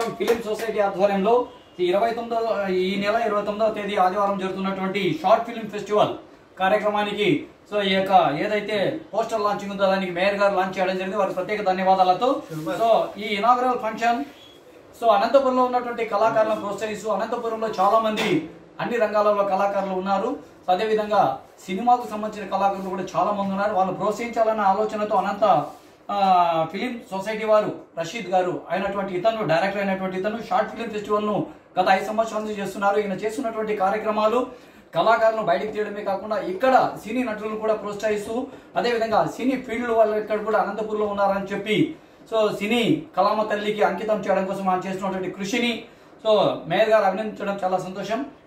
Anantapuram film society ఆధ్వర్యంలో ఈ ఇరవై తొమ్మిదో ఈ నెల ఇరవై తొమ్మిదవ తేదీ ఆదివారం జరుగుతున్నటువంటి షార్ట్ ఫిలిం ఫెస్టివల్ కార్యక్రమానికి సో ఈ యొక్క ఏదైతే పోస్టర్ లాంచింగ్ ఉందో దానికి మేయర్ గారు లాంచ్ చేయడం జరిగింది వారికి ప్రత్యేక ధన్యవాదాలతో సో ఈ ఇనాగరల్ ఫంక్షన్ సో అనంతపురంలో ఉన్నటువంటి కళాకారులను ప్రోత్సహిస్తూ అనంతపురంలో చాలా మంది అన్ని రంగాలలో కళాకారులు ఉన్నారు సో అదేవిధంగా సినిమాకు సంబంధించిన కళాకారులు కూడా చాలా మంది ఉన్నారు వాళ్ళు ప్రోత్సహించాలన్న ఆలోచనతో అనంత ఆ, ఫిలిం సొసైటీ వారు రషీద్ గారు అయినటువంటి ఇతను డైరెక్టర్ అయినటువంటి ఇతను షార్ట్ ఫిలిం ఫెస్టివల్ ను గత ఐదు సంవత్సరాల నుంచి చేస్తున్నారు ఈయన చేస్తున్నటువంటి కార్యక్రమాలు కళాకారులను బయటికి తీయడమే కాకుండా ఇక్కడ సినీ నటులను కూడా ప్రోత్సహిస్తూ అదేవిధంగా సినీ ఫీల్డ్ వాళ్ళు ఇక్కడ కూడా అనంతపూర్లో ఉన్నారని చెప్పి సో సినీ కళామ తల్లికి అంకితం చేయడం కోసం ఆయన చేస్తున్నటువంటి కృషిని సో మేయర్ గారు అభినందించడం చాలా సంతోషం